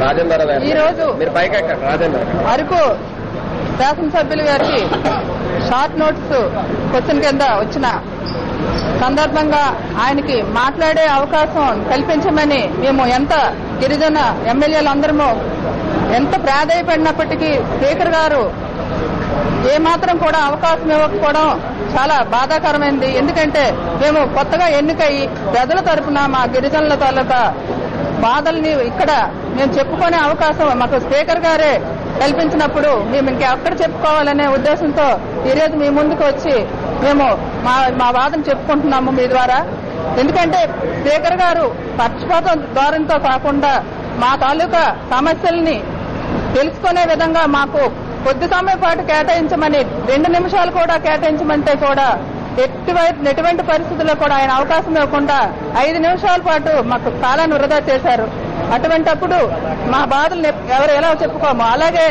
రాజేంద్ర గారు ఈ రోజు మీరు పైకి ఎక్కండి రాజేంద్ర గారు అరకు శాసనసభ్యులు గారికి షార్ట్ నోట్స్ క్వశ్చన్ కింద వచ్చిన సందర్భంగా ఆయనకి మాట్లాడే అవకాశం కల్పించమని మేము ఎంత గిరిజన ఎమ్మెల్యేలు అందరము ఎంత ప్రాధాయపడినప్పటికీ స్పీకర్ గారు ఏమాత్రం కూడా అవకాశం ఇవ్వకపోవడం చాలా బాధాకరమైంది ఎందుకంటే మేము కొత్తగా ఎన్నికయి ప్రజల తరపున మా గిరిజనుల తాలూకా బాధల్ని ఇక్కడ మేము చెప్పుకునే అవకాశం మాకు స్పీకర్ గారే కల్పించినప్పుడు మేము ఇంకెక్కడ చెప్పుకోవాలనే ఉద్దేశంతో ఈరోజు మీ ముందుకు వచ్చి మేము మా మా వాదన చెప్పుకుంటున్నాము మీ ద్వారా ఎందుకంటే స్పీకర్ గారు పక్షపాతం ధోరణితో కాకుండా మా తాలూకా సమస్యల్ని తెలుసుకునే విధంగా మాకు కొద్ది సమయం పాటు కేటాయించమని రెండు నిమిషాలు కూడా కేటాయించమంటే కూడా ఎటువంటి ఎటువంటి పరిస్థితుల్లో కూడా ఆయన అవకాశం ఇవ్వకుండా ఐదు నిమిషాల పాటు మాకు కాలాన్ని వృధా చేశారు అటువంటప్పుడు మా బాధలు ఎవరు ఎలా చెప్పుకోము అలాగే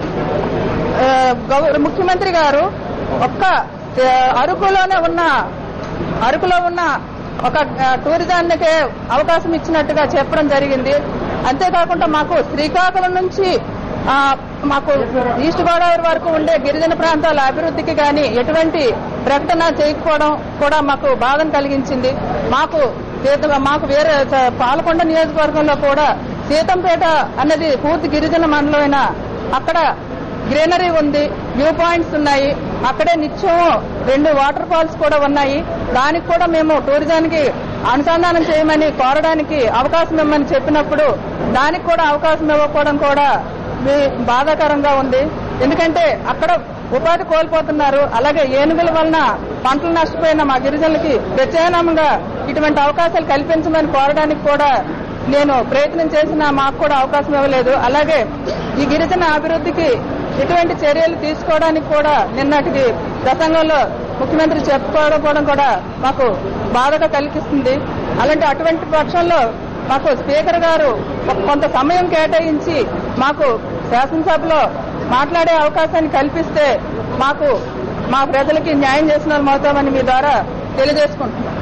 ఆ, గవ- ముఖ్యమంత్రి గారు ఒక్క ఆ, అరకులోనే ఉన్న అరకులో ఉన్న ఒక ఆ, టూరిజానికే అవకాశం ఇచ్చినట్టుగా చెప్పడం జరిగింది అంతేకాకుండా మాకు శ్రీకాకుళం నుంచి ఆ, మాకు ఈస్ట్ గోదావరి వరకు ఉండే గిరిజన ప్రాంతాల అభివృద్ధికి గాని ఎటువంటి ప్రకటన చేయకపోవడం కూడా మాకు బాధను కలిగించింది మాకు సీత- మాకు వేరే చ- పాలకొండ నియోజకవర్గంలో కూడా సీతంపేట అన్నది పూర్తి గిరిజన మండలమైన అక్కడ గ్రీనరీ ఉంది వ్యూ పాయింట్స్ ఉన్నాయి అక్కడే నిత్యం రెండు వాటర్ ఫాల్స్ కూడా ఉన్నాయి దానికి కూడా మేము టూరిజానికి అనుసంధానం చేయమని కోరడానికి అవకాశం ఇవ్వమని చెప్పినప్పుడు దానికి కూడా అవకాశం ఇవ్వకపోవడం కూడా మీ- బాధాకరంగా ఉంది ఎందుకంటే అక్కడ ఉపాధి కోల్పోతున్నారు అలాగే ఏనుగుల వలన పంటలు నష్టపోయిన మా గిరిజనులకి ప్రత్యామ్నాయంగా ఇటువంటి అవకాశాలు కల్పించమని కోరడానికి కూడా నేను ప్రయత్నం చేసినా మాకు కూడా అవకాశం ఇవ్వలేదు అలాగే ఈ గిరిజన అభివృద్ధికి ఎటువంటి చర్యలు తీసుకోవడానికి కూడా నిన్నటికి ప్రసంగంలో ముఖ్యమంత్రి చెప్పుకోవడం కూడా మాకు బాధగా కలిగిస్తుంది అలాంటి అటువంటి పక్షంలో మాకు స్పీకర్ గారు ఒక- కొంత సమయం కేటాయించి మాకు శాసనసభలో మాట్లాడే అవకాశాన్ని కల్పిస్తే మాకు మా ప్రజలకి న్యాయం చేసిన వాళ్ళు అవుతామని మీ ద్వారా తెలియజేసుకుంటున్నాం